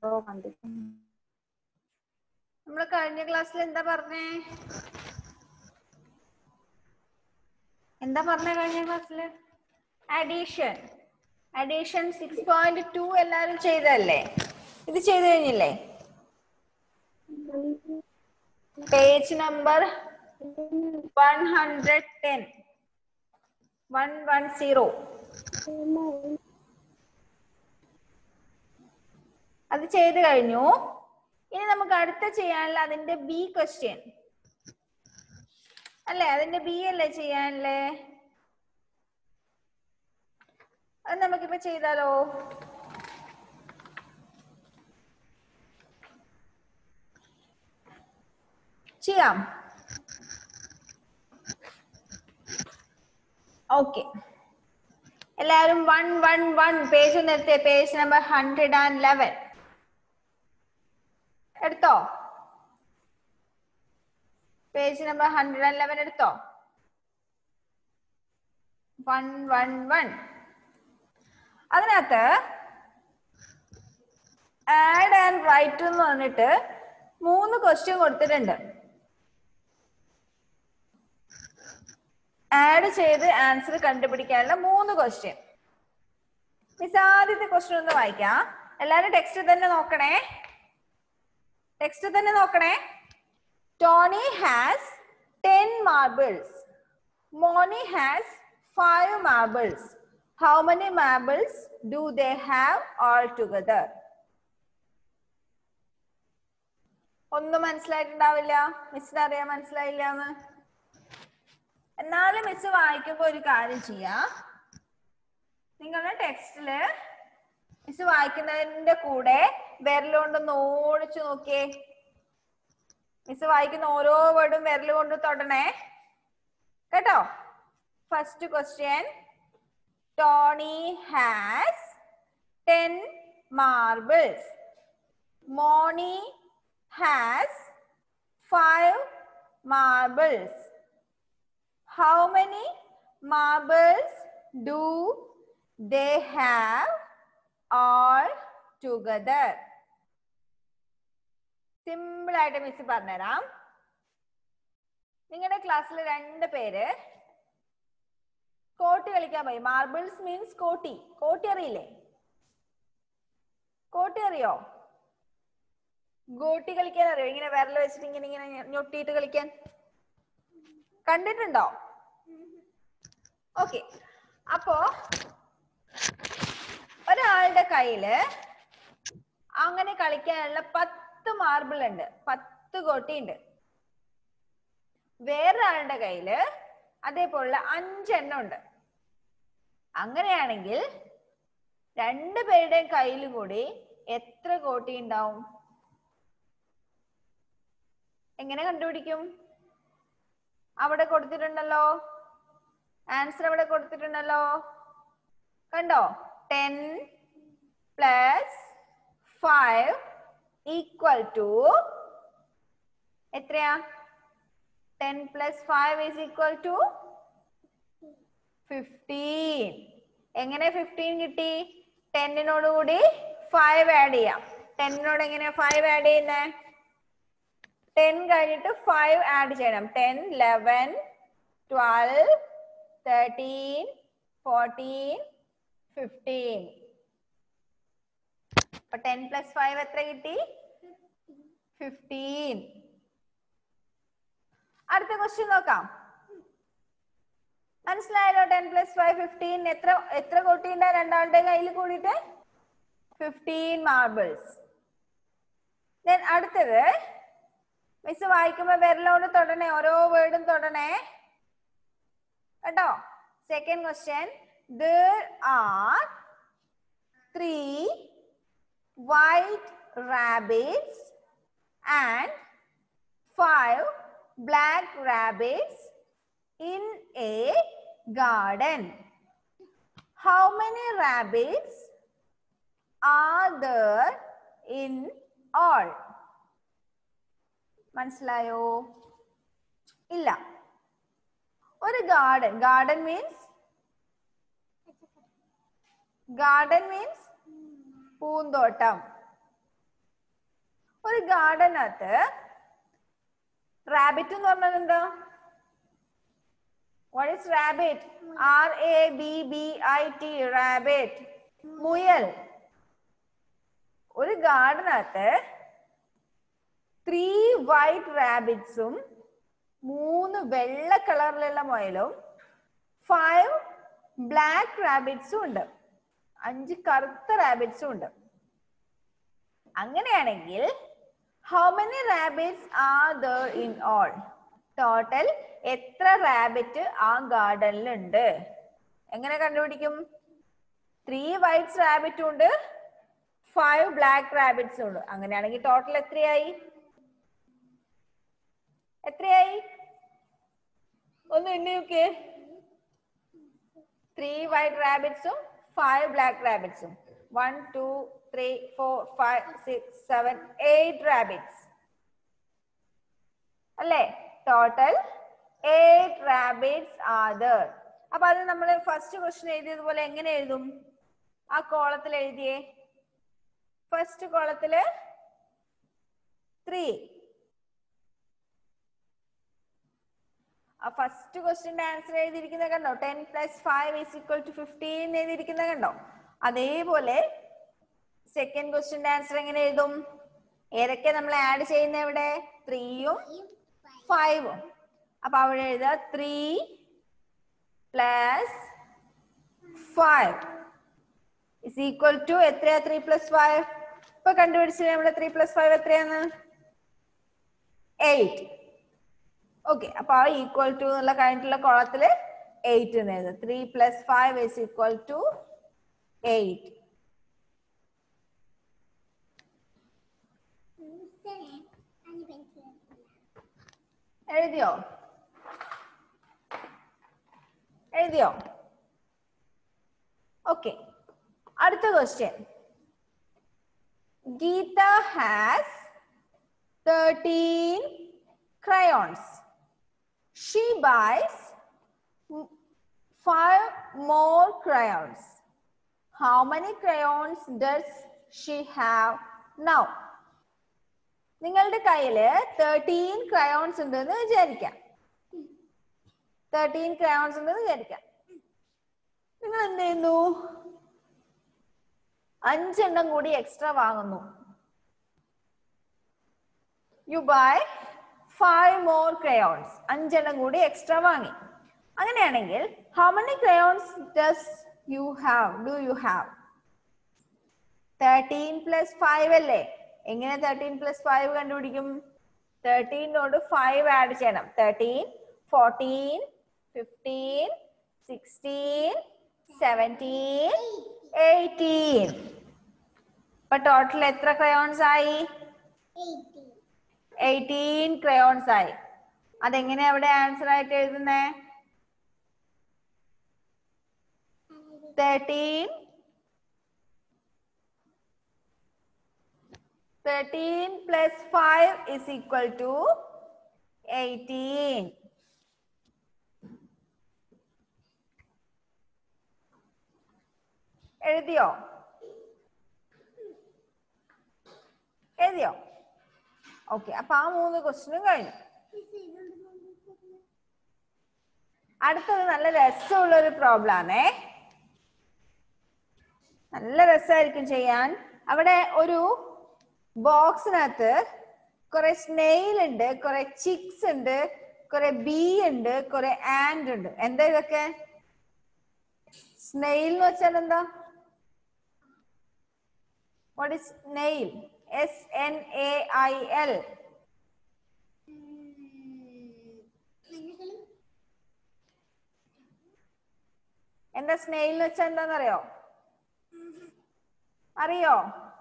Zero കണ്ടിട്ടുണ്ട് നമ്മൾ കഴിഞ്ഞ ക്ലാസ്സിൽ എന്താ പറഞ്ഞേ എന്താ പറഞ്ഞ കഴിഞ്ഞ ക്ലാസ്സിൽ addition addition six point two എല്ലാരും ചെയ്തല്ലേ ഇത് ചെയ്ത് കഴിഞ്ഞില്ലേ page number one hundred ten one one zero അത് ചെയ്ത് കഴിഞ്ഞു ഇനി നമുക്ക് അടുത്ത ചെയ്യാനുള്ള അതിന്റെ ബി ക്വസ്റ്റ്യൻ അല്ലേ അതിന്റെ ബി അല്ലേ ചെയ്യാനല്ലേ അത് നമുക്കിപ്പോ ചെയ്താലോ ചെയ്യാം ഓക്കെ എല്ലാവരും വൺ വൺ വൺ പേജ് നിർത്തിയ page number hundred and eleven എടുത്തോ page number hundred and eleven എടുത്തോ വൺ വൺ വൺ അതിനകത്ത് ആഡ് ആൻഡ് റൈറ്റ് എന്ന് പറഞ്ഞിട്ട് മൂന്ന് ക്വസ്റ്റ്യൻ കൊടുത്തിട്ടുണ്ട് ആഡ് ചെയ്ത് ആൻസർ കണ്ടുപിടിക്കാനുള്ള മൂന്ന് ക്വസ്റ്റ്യൻ മിസ് ആദ്യത്തെ ക്വസ്റ്റ്യൻ ഒന്ന് വായിക്കാം എല്ലാരും ടെക്സ്റ്റ് തന്നെ നോക്കണേ ടെക്സ്റ്റ് തന്നെ നോക്കണേ Tony has ten marbles Moni has five marbles how many marbles do they have all together ഒന്നും മനസ്സിലായിട്ടുണ്ടാവില്ല മിസ്സിന് അറിയാൻ മനസ്സിലായില്ല എന്ന് എന്നാലും മിസ് വായിക്കുമ്പോ ഒരു കാര്യം ചെയ്യാം നിങ്ങളുടെ ടെക്സ്റ്റില് മിസ് വായിക്കുന്നതിന്റെ കൂടെ വിരലുകൊണ്ടൊന്ന് ഓടിച്ചു നോക്കിയേ മിസ് വായിക്കുന്ന ഓരോ വേർഡും വിരൽ കൊണ്ട് തൊടണേ കേട്ടോ first question Tony has ten marbles Moni has five marbles how many marbles do they have all together simple ആയിട്ട് മിസ് പറഞ്ഞുതരാം നിങ്ങളുടെ ക്ലാസ്സിൽ രണ്ട് പേര് കോട്ടി കളിക്കാൻ പോയി മാർബിൾസ് മീൻസ് കോട്ടി കോട്ടി അറിയില്ലേ കോട്ടി അറിയോ ഗോട്ടി കളിക്കാൻ അറിയോ ഇങ്ങനെ വിരൽ വെച്ചിട്ട് ഇങ്ങനെ ഇങ്ങനെ ഞൊട്ടിയിട്ട് കളിക്കാൻ കണ്ടിട്ടുണ്ടോ ഓക്കെ അപ്പോ ഒരാളുടെ കയ്യില് അങ്ങനെ കളിക്കാനുള്ള പത്ത് മാർബിൾ ഉണ്ട് പത്ത് കോട്ടി ഉണ്ട് വേറൊരാളുടെ കയ്യില് അതേപോലുള്ള അഞ്ചെണ്ണം ഉണ്ട് അങ്ങനെയാണെങ്കിൽ രണ്ടു പേരുടെയും കയ്യിൽ കൂടി എത്ര കോട്ടി ഉണ്ടാവും എങ്ങനെ കണ്ടുപിടിക്കും അവിടെ കൊടുത്തിട്ടുണ്ടല്ലോ ആൻസർ അവിടെ കൊടുത്തിട്ടുണ്ടല്ലോ കണ്ടോ ten plus five equal to എത്രയാ ten plus five is equal to fifteen എങ്ങനെ ഫിഫ്റ്റീൻ കിട്ടി ടെന്നിനോട് കൂടി ഫൈവ് ആഡ് ചെയ്യാം ടെന്നിനോട് എങ്ങനെയാ ഫൈവ് ആഡ് ചെയ്യുന്നേ ടെൻ കഴിഞ്ഞിട്ട് ഫൈവ് ആഡ് ചെയ്യണം ten eleven twelve thirteen fourteen fifteen അപ്പൊ ടെൻ പ്ലസ് ഫൈവ് എത്ര കിട്ടി ഫിഫ്റ്റീൻ അടുത്ത ക്വസ്റ്റ്യൻ നോക്കാം മനസ്സിലായല്ലോ ടെൻ പ്ലസ് ഫൈവ് ഫിഫ്റ്റീൻ എത്ര എത്ര കോട്ടിയുണ്ട് രണ്ടാളുടെ കയ്യിൽ കൂടിയിട്ട് ഫിഫ്റ്റീൻ മാർബിൾസ് ദെൻ അടുത്തത് മിസ് വായിക്കുമ്പോ വിരലോട് തൊടണേ ഓരോ വേർഡും തൊടണേ കേട്ടോ second question there are three white rabbits and five black rabbits in a garden. How many rabbits are there in all? മനസ്സിലായോ ഇല്ല ഒരു garden garden means garden means പൂന്തോട്ടം ഒരു ഗാർഡനകത്ത് റാബിറ്റ് എന്ന് പറഞ്ഞാൽ എന്താ what is rabbit R A B B I T rabbit മുയൽ ഒരു ഗാർഡനകത്ത് ത്രീ വൈറ്റ് റാബിറ്റ്സും മൂന്ന് വെള്ള കളറിലുള്ള മുയലും ഫൈവ് ബ്ലാക്ക് റാബിറ്റ്സും ഉണ്ട് അഞ്ച് കറുത്ത റാബിറ്റ്സും ഉണ്ട് അങ്ങനെയാണെങ്കിൽ how many rabbits are there in all total എത്ര റാബിറ്റ് ആ ഗാർഡനിൽ ഉണ്ട് എങ്ങനെ കണ്ടുപിടിക്കും ത്രീ വൈറ്റ്സ് റാബിറ്റും ഉണ്ട് ഫൈവ് ബ്ലാക്ക് റാബിറ്റ്സും ഉണ്ട് അങ്ങനെയാണെങ്കിൽ ടോട്ടൽ എത്രയായി എത്രയായി ഒന്ന് എണ്ണി നോക്കിയേ ത്രീ വൈറ്റ് റാബിറ്റ്സും ഫൈവ് ബ്ലാക്ക് റാബിറ്റ്സും one two three four five six seven eight rabbits അല്ലേ ടോട്ടൽ എയ്റ്റ് റാബിറ്റ്സ് ആദർ അപ്പൊ അത് നമ്മൾ ഫസ്റ്റ് ക്വസ്റ്റ്യൻ എഴുതിയതുപോലെ എങ്ങനെ എഴുതും ആ കോളത്തിൽ എഴുതിയേ ഫസ്റ്റ് കോളത്തില് ത്രീ ആ ഫസ്റ്റ് ക്വസ്റ്റിന്റെ ആൻസർ എഴുതിയിരിക്കുന്നത് കണ്ടോ ten plus five is equal to fifteen എഴുതിയിരിക്കുന്നത് കണ്ടോ അതേപോലെ സെക്കൻഡ് ക്വസ്റ്റിന്റെ ആൻസർ എങ്ങനെ എഴുതും ഏതൊക്കെ നമ്മൾ ആഡ് ചെയ്യുന്ന ഇവിടെ ത്രീയും ഫൈവും അപ്പൊ അവിടെ എഴുതുക three plus five is equal to എത്രയാ ത്രീ പ്ലസ് ഫൈവ് ഇപ്പൊ കണ്ടുപിടിച്ചത് നമ്മുടെ ത്രീ പ്ലസ് ഫൈവ് എത്രയാണ് എയ്റ്റ് ഓക്കെ അപ്പൊ ആ ഈക്വൽ ടു എന്നുള്ള കഴിഞ്ഞിട്ടുള്ള കോളത്തില് എയ്റ്റ് എന്ന് എഴുതുക three plus five is equal to eight എഴുതിയോ എഴുതിയോ ഓക്കെ അടുത്ത question Geetha has thirteen crayons. She buys m- five more crayons. How many crayons does she have now? നിങ്ങളുടെ കയ്യില് തേർട്ടീൻ ക്രയോൺസ് ഉണ്ടെന്ന് വിചാരിക്കാം തേർട്ടീൻ ക്രയോൺസ് ഉണ്ടെന്ന് വിചാരിക്കാം നിങ്ങൾ എന്ത് ചെയ്യുന്നു അഞ്ചെണ്ണം കൂടി എക്സ്ട്രാ വാങ്ങുന്നു you buy five more crayons അഞ്ചെണ്ണം കൂടി എക്സ്ട്രാ വാങ്ങി അങ്ങനെയാണെങ്കിൽ how many crayons does you have do you have thirteen plus five അല്ലേ എങ്ങനെ തേർട്ടീൻ പ്ലസ് ഫൈവ് കണ്ടുപിടിക്കും തേർട്ടീനോട് ഫൈവ് ആഡ് ചെയ്യണം thirteen fourteen fifteen sixteen seventeen eighteen ഇപ്പൊ ടോട്ടൽ എത്ര ക്രയോൺസ് ആയി എയ്റ്റീൻ ക്രയോൺസ് ആയി അതെങ്ങനെയാ അവിടെ ആൻസർ ആയിട്ട് എഴുതുന്നേ thirteen thirteen plus five is equal to eighteen എഴുതിയോ എഴുതിയോ ഓക്കെ അപ്പൊ ആ മൂന്ന് ക്വസ്റ്റ്യനും കഴിഞ്ഞു അടുത്തത് നല്ല രസമുള്ള ഒരു പ്രോബ്ലം ആണേ നല്ല രസമായിരിക്കും ചെയ്യാൻ അവിടെ ഒരു ബോക്സിനകത്ത് കുറെ സ്നെയിൽ ഉണ്ട് കുറെ ചിക്സ് ഉണ്ട് കുറെ ബീ ഉണ്ട് കുറെ ആൻഡ് ഉണ്ട് എന്താ ഇതൊക്കെ സ്നെയിൽ എന്ന് വെച്ചാൽ എന്താ what is snail S N A I L എന്താ സ്നെയിൽ എന്ന് വെച്ചാൽ എന്താണെന്നറിയോ അറിയോ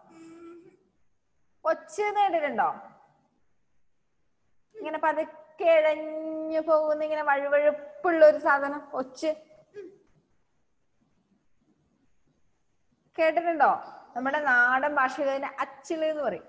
ഒച്ച നേടിയിട്ടുണ്ടോ ഇങ്ങനെ പതുക്കെ ഇഴഞ്ഞു പോകുന്ന ഇങ്ങനെ വഴുവഴുപ്പുള്ള ഒരു സാധനം ഒച്ച് കേട്ടിട്ടുണ്ടോ നമ്മുടെ നാടൻ ഭാഷയിൽ അതിന് അച്ചില് എന്ന് പറയും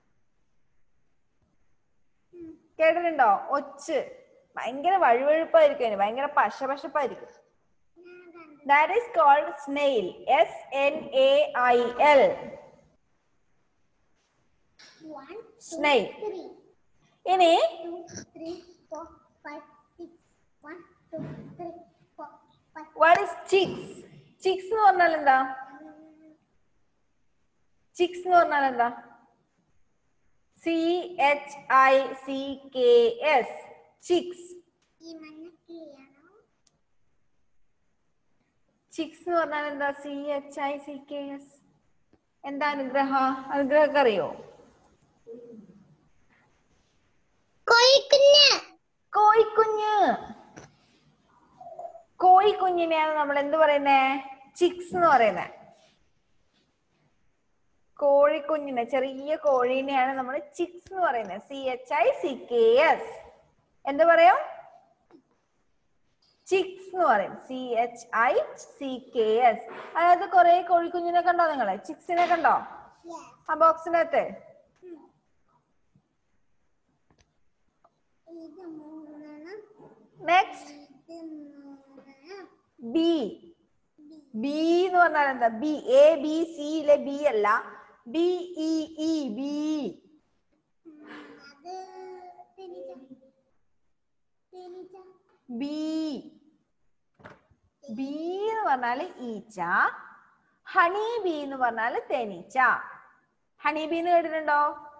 കേട്ടിട്ടുണ്ടോ ഒച്ച് ഭയങ്കര വഴുവഴുപ്പായിരിക്കും അതിന് ഭയങ്കര പശപശപ്പായിരിക്കും that is called snail S N A I L One, two, Snail. three. ഇനി Two, three, four, five, six. One, two, three, four, five. What is chicks chicks എന്ന് പറഞ്ഞാൽ എന്താ ചിക്സ് എന്ന് പറഞ്ഞാൽ എന്താ C H I C K S chicks ഈ മഞ്ഞക്കിളിയാണോ chicks എന്ന് പറഞ്ഞാൽ എന്താ C H I C K S എന്താ അനുഗ്രഹ അനുഗ്രഹക്ക് അറിയോ കോഴിക്കുഞ്ഞ് കോഴിക്കുഞ്ഞ് കോഴിക്കുഞ്ഞിനെയാണ് നമ്മൾ എന്ത് പറയുന്നേ ചിക്സ് എന്ന് പറയുന്നത് കോഴിക്കുഞ്ഞിനെ ചെറിയ കോഴീനെയാണ് നമ്മൾ ചിക്സ് എന്ന് പറയുന്നത് C H I C K S എന്ത് പറയും ചിക്സ് എന്ന് പറയും C H I C K S അതായത് കുറെ കോഴിക്കുഞ്ഞിനെ കണ്ടോ നിങ്ങള് ചിക്സിനെ കണ്ടോ ആ ബോക്സിനകത്ത് ഇത് മൂന്നെണ്ണം നെക്സ്റ്റ് ഇത് മൂന്നെണ്ണം ബി ബി എന്ന് പറഞ്ഞാൽ എന്താ ബി എ ബി സിയിലെ ബി അല്ല ബി ഇ ഇ ബി ഉം, അത് തേനീച്ച തേനീച്ച ബി ബി എന്ന് പറഞ്ഞാല് ഈച്ച ഹണി ബി എന്ന് പറഞ്ഞാല് തേനീച്ച ഹണി ബി എന്ന് കേട്ടിട്ടുണ്ടോ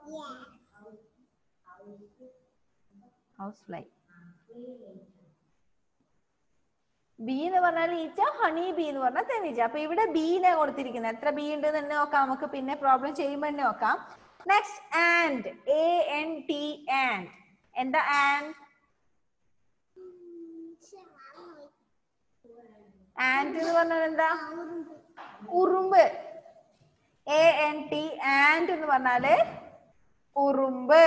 ഹൗസ് ഫ്ലൈ ബി എന്ന് പറഞ്ഞാൽ ഈച്ച ഹണി ബി എന്ന് പറഞ്ഞാൽ തേനീച്ച അപ്പൊ ഇവിടെ ബീനെ കൊടുത്തിരിക്കുന്നത് എത്ര ബി ഉണ്ട് എന്ന് തന്നെ നോക്കാം നമുക്ക് പിന്നെ പ്രോബ്ലം ചെയ്യുമ്പോൾ തന്നെ നോക്കാം next ant A N T ant എന്താ ആൻഡ് ആൻഡ് എന്ന് പറഞ്ഞാൽ എന്താ ഉറുമ്പ് എ എൻ ടി ആൻഡ് എന്ന് പറഞ്ഞാല് ഉറുമ്പ്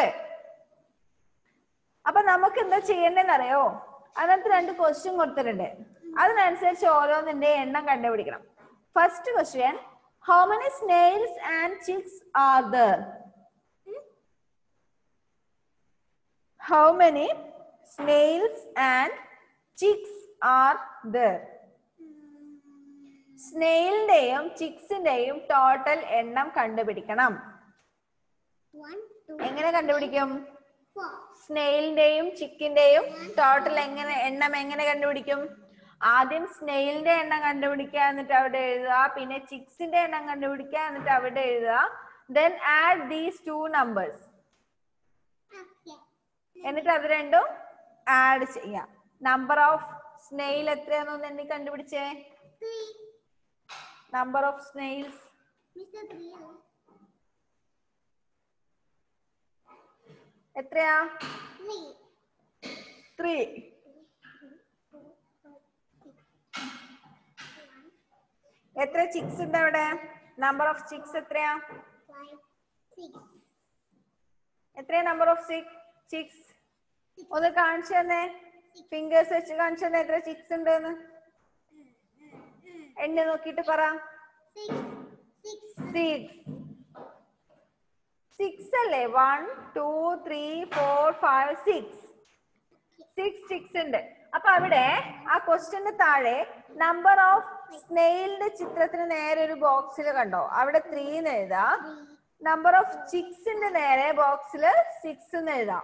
അപ്പൊ നമുക്ക് എന്താ ചെയ്യേണ്ടതെന്ന് അറിയോ അതിനകത്ത് രണ്ട് ക്വസ്റ്റ്യൻ കൊടുത്തിട്ടുണ്ട് അതിനനുസരിച്ച് ഓരോന്നിന്റെ എണ്ണം കണ്ടുപിടിക്കണം first question how many snails and chicks are there how many snails and chicks are there സ്നെയിലിന്റെയും ചിക്സിന്റെയും ടോട്ടൽ എണ്ണം കണ്ടുപിടിക്കണം One, two, എങ്ങനെ കണ്ടുപിടിക്കും four. സ്നെയിലിന്റെയും ചിക്കിന്റെയും ടോട്ടൽ എങ്ങനെ എണ്ണം എങ്ങനെ കണ്ടുപിടിക്കും ആദ്യം സ്നെയിലിന്റെ എണ്ണം കണ്ടുപിടിക്കുക എന്നിട്ട് അവിടെ എഴുതുക പിന്നെ ചിക്സിന്റെ എണ്ണം കണ്ടുപിടിക്കുക എന്നിട്ട് അവിടെ എഴുതുക then add these two numbers Okay. എന്നിട്ട് അത് രണ്ടും ആഡ് ചെയ്യാം നമ്പർ ഓഫ് സ്നെയിൽ എത്രയാണെന്ന് എന്നെ കണ്ടുപിടിച്ചേ Three. Number of snails Mr. Three. എത്രയാ Three. ത്രീ എത്ര ചിക്സ് ഉണ്ട് അവിടെ നമ്പർ ഓഫ് ചിക്സ് എത്രയാ Five. Six. എത്രയാ നമ്പർ ഓഫ് സിക്സ് ചിക്സ് ഒന്ന് കാണിച്ചു തന്നെ ഫിംഗേഴ്സ് വെച്ച് കാണിച്ചു തന്നെ എത്ര ചിക്സ് ഉണ്ട് എന്ന് എണ്ണ നോക്കിയിട്ട് പറ Six. Six. സിക്സ് സിക്സ് അല്ലേ one two three four five six six six ഉണ്ട് അപ്പൊ അവിടെ ആ ക്വസ്റ്റ്യന് താഴെ നമ്പർ ഓഫ് സ്നെയിലിന്റെ ചിത്രത്തിന് നേരെ ഒരു ബോക്സിൽ കണ്ടോ അവിടെ ത്രീ എന്ന് എഴുതാം നമ്പർ ഓഫ് ചിക്സിന്റെ നേരെ ബോക്സിൽ സിക്സ് എന്ന് എഴുതാം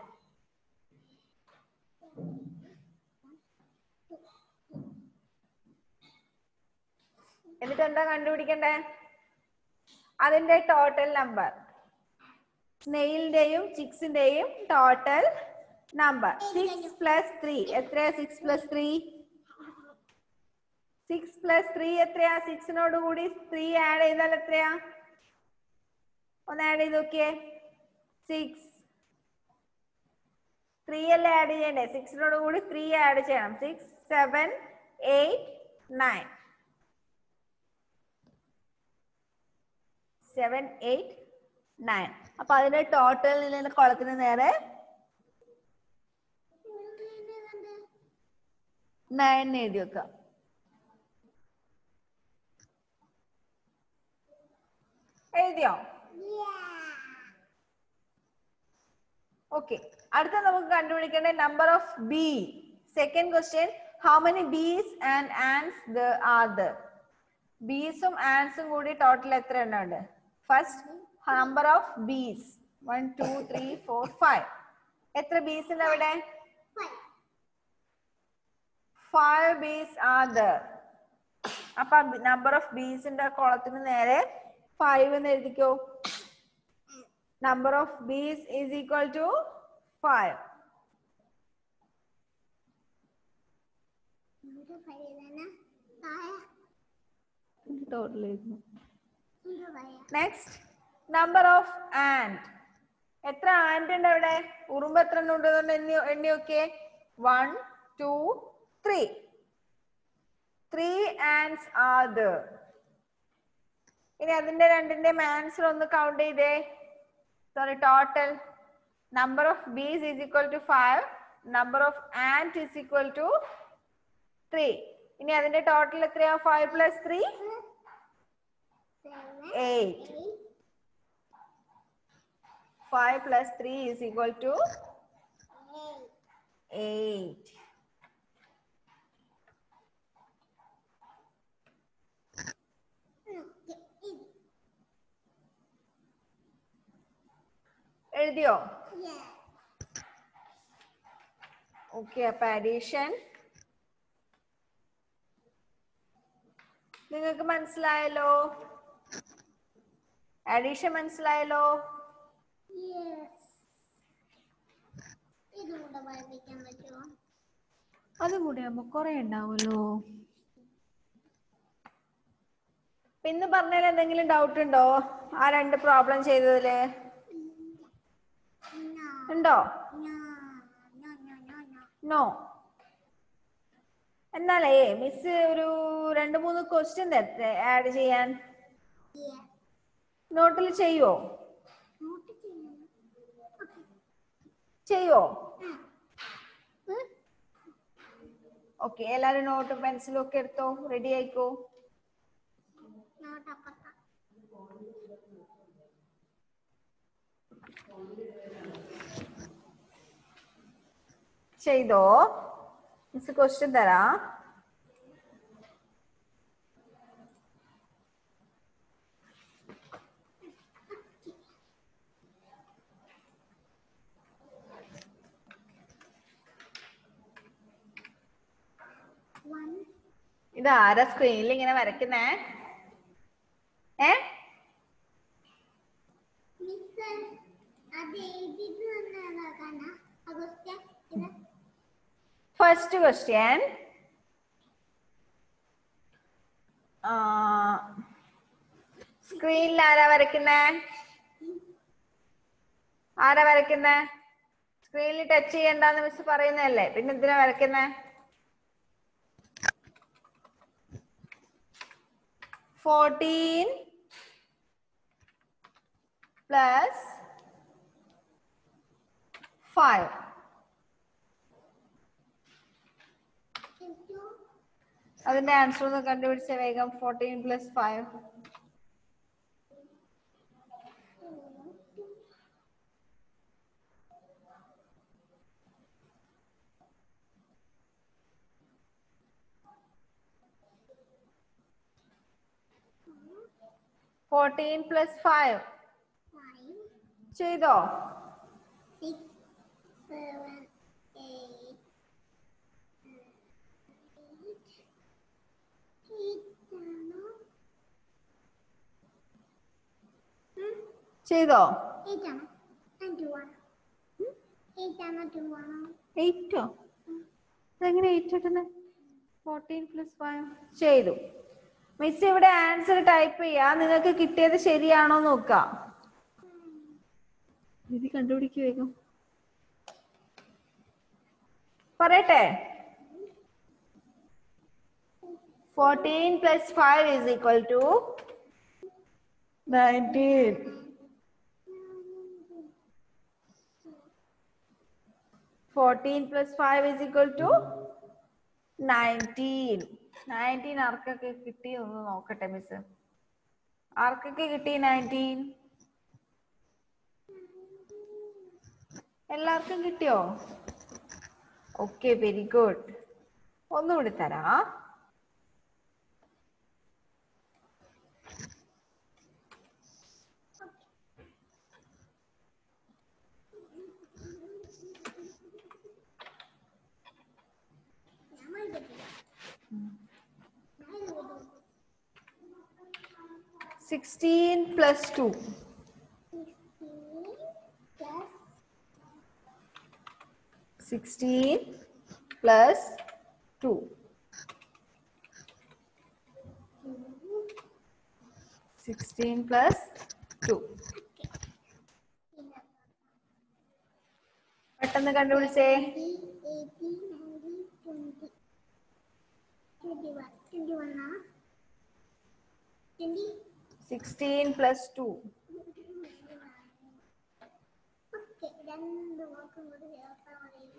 എന്നിട്ട് എന്താ കണ്ടുപിടിക്കണ്ടേ അതിന്റെ ടോട്ടൽ നമ്പർ സ്നെയിലിന്റെയും ചിക്സിന്റെയും total number six plus three എത്രയാ six plus three six plus three എത്രയാ സിക്സിനോട് കൂടി ത്രീ ആഡ് ചെയ്താൽ എത്രയാ ഒന്ന് ആഡ് ചെയ്ത് നോക്കിയേ സിക്സ് ത്രീ അല്ലേ ആഡ് ചെയ്യണ്ടേ സിക്സിനോട് കൂടി ത്രീ ആഡ് ചെയ്യണം six seven eight nine seven eight nine അപ്പൊ അതിന്റെ ടോട്ടൽ നിന്ന് കുളത്തിന് നേരെ നയൻ എഴുതി വെക്കാം എഴുതിയോ ഓക്കെ അടുത്ത നമുക്ക് കണ്ടുപിടിക്കേണ്ട number of B second question how many bees and ants are the ബീസും ആൻസും കൂടി ടോട്ടൽ എത്ര എണ്ണം ഉണ്ട് first number of bees one two three four five എത്ര ബീസ് ഉണ്ട് അവിടെ Five. Five bees are there അപ്പൊ നമ്പർ ഓഫ് ബീസിന്റെ കോളത്തിന് നേരെ ഫൈവ് എന്ന് എഴുതിക്കോ number of bees is equal to five ഇവിടെ five തന്നെ. താഴെ ടോട്ടൽ എഴുതുന്നു ഇവിടെ five. Next number of and എത്ര ആൻഡ് ഉണ്ട് അവിടെ ഉറുമ്പ് എത്ര എണ്ണം ഉണ്ട് എണ്ണി എണ്ണി നോക്കിയേ one two three three ants are the ഇനി അതിന്റെ രണ്ടിന്റെ ആൻസർ ഒന്ന് കൗണ്ട് ചെയ്തേ sorry total number of bees is equal to five number of ants is equal to three ഇനി അതിന്റെ ടോട്ടൽ എത്രയാ five plus three Seven. Eight Eight. 5 plus 3 is equal to Eight. 8. Okay. Eight. എഴുതിയോ Yeah. Okay അപ്പൊ addition നിങ്ങൾക്ക് മനസ്സിലായല്ലോ addition മനസ്സിലായല്ലോ Yes. ഇതും കൂടെ പഠിപ്പിക്കാൻ പറ്റുമോ അതും കൂടി ആകുമ്പോ കുറെ ഉണ്ടാവുമല്ലോ ഇന്ന് പറഞ്ഞതിൽ എന്തെങ്കിലും ഡൗട്ട് ഉണ്ടോ ആ രണ്ട് പ്രോബ്ലം ചെയ്തതില് No. ഉണ്ടോ No. No, no, no, no. No എന്നാലേ മിസ് ഒരു രണ്ട് മൂന്ന് ക്വസ്റ്റ്യൻ തരട്ടെ ആഡ് ചെയ്യാൻ Yes. നോട്ടിൽ ചെയ്യോ നോട്ട് ചെയ്യണം. Okay. ചെയ്യോ ഉം. ഓക്കെ എല്ലാരും നോട്ടും പെൻസിലും ഒക്കെ എടുത്തോ റെഡി ആയിക്കോ നോട്ട് അപ്പുറത്താ. ചെയ്തോ മിസ് ക്വസ്റ്റ്യൻ തരാം One. ഇത് ആരാ സ്ക്രീനിൽ ഇങ്ങനെ വരയ്ക്കുന്നേ ഏ മിസ് അത് എഴുതിയിട്ട് വന്നതാക്കാനാ ആ question ഇത് ഫസ്റ്റ് ക്വസ്റ്റ്യൻ സ്ക്രീനിൽ ആരാ വരയ്ക്കുന്നേ ആരാ വരയ്ക്കുന്നേ സ്ക്രീനിൽ ടച്ച് ചെയ്യണ്ടെന്ന് മിസ് പറയുന്നതല്ലേ പിന്നെ എന്തിനാ വരയ്ക്കുന്നേ ഫോർട്ടീൻ പ്ലസ് ഫൈവ് into അതിന്റെ ആൻസർ ഒന്ന് കണ്ടുപിടിച്ച വേഗം fourteen plus five fourteen plus five five, ചെയ്തോ six, seven, eight, eight, eight ആണോ? ഉം, ചെയ്തോ eight ആണോ? ആ, two ആണോ? Eight ആണോ, two ആണോ? എയ്റ്റോ അതെങ്ങനെ എയ്റ്റ് കിട്ടുന്നത് ഫോർട്ടീൻ പ്ലസ് ഫൈവ് ചെയ്തു മിസ് ഇവിടെ ആൻസർ ടൈപ്പ് ചെയ്യാ നിങ്ങൾക്ക് കിട്ടിയത് ശരിയാണോ നോക്കാം ഇത് കണ്ടുപിടിക്കു വേഗം പറയട്ടെ fourteen plus five is equal to nineteen fourteen plus five is equal to nineteen nineteen ആർക്കൊക്കെ കിട്ടി ഒന്ന് നോക്കട്ടെ മിസ് ആർക്കൊക്കെ കിട്ടി നയൻറ്റീൻ എല്ലാവർക്കും കിട്ടിയോ ഓക്കെ വെരി ഗുഡ് ഒന്നുകൂടി തരാം sixteen plus two sixteen plus sixteen plus two sixteen plus two പെട്ടെന്ന് കണ്ടുപിടിച്ചേ eighty, eighty, ninety, twenty. Twenty-one. Twenty-one ആ? Twenty. Sixteen plus two Okay, രണ്ട് വാക്കും കൂടി ചേർത്താൽ മതി.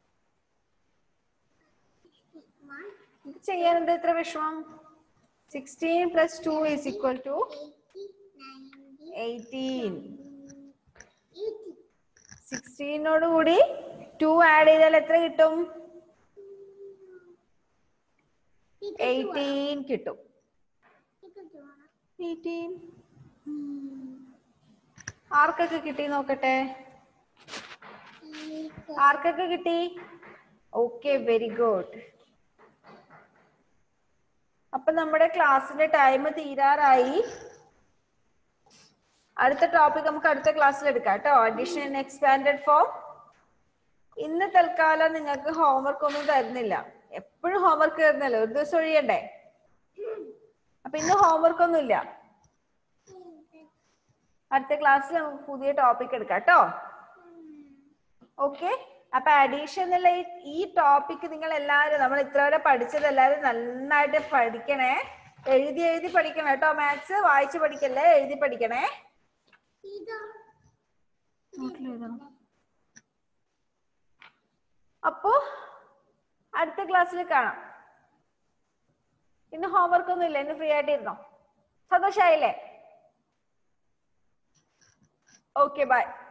Sixty-one, ഇത് ചെയ്യാൻ എന്താ ഇത്ര വിഷമം sixteen plus two is equal to eighty, ninety, eighteen eighty. സിക്സ്റ്റീനോട് കൂടി ടു ആഡ് ചെയ്താൽ എത്ര കിട്ടും Equal to one. എയ്റ്റീൻ കിട്ടും Equal to one. എയ്റ്റീൻ ആർക്കൊക്കെ കിട്ടി നോക്കട്ടെ Equal. ആർക്കൊക്കെ കിട്ടി ഓക്കെ വെരി ഗുഡ് അപ്പൊ നമ്മുടെ ക്ലാസ്സിന്റെ ടൈം തീരാറായി അടുത്ത ടോപ്പിക് നമുക്ക് അടുത്ത ക്ലാസ്സിൽ എടുക്കാം കേട്ടോ അഡീഷൻ ഇൻ എക്സ്പാൻഡഡ് ഫോം ഇന്ന് തൽക്കാലം നിങ്ങൾക്ക് ഹോംവർക്ക് ഒന്നും തരുന്നില്ല എപ്പോഴും ഹോംവർക്ക് തരുന്നല്ലോ ഒരു ദിവസം ഒഴിയണ്ടേ അപ്പൊ ഇന്ന് ഹോംവർക്ക് ഒന്നും ഇല്ല അടുത്ത ക്ലാസ്സിൽ നമുക്ക് പുതിയ ടോപ്പിക് എടുക്കാം കേട്ടോ ഓക്കെ അപ്പൊ അഡീഷൻ എന്നുള്ള ഈ- ഈ ടോപ്പിക് നിങ്ങൾ എല്ലാവരും നമ്മൾ ഇത്ര വരെ പഠിച്ചത് എല്ലാവരും നന്നായിട്ട് പഠിക്കണേ എഴുതി എഴുതി പഠിക്കണം കേട്ടോ മാത്സ് വായിച്ച് പഠിക്കല്ലേ എഴുതി പഠിക്കണേ ഇതോ? അപ്പോ അടുത്ത ക്ലാസ്സിൽ കാണാം ഇന്ന് ഹോംവർക്ക് ഒന്നും ഇല്ല ഇന്ന് ഫ്രീ ആയിട്ടിരുന്നോ സന്തോഷായില്ലേ ഓക്കെ ബൈ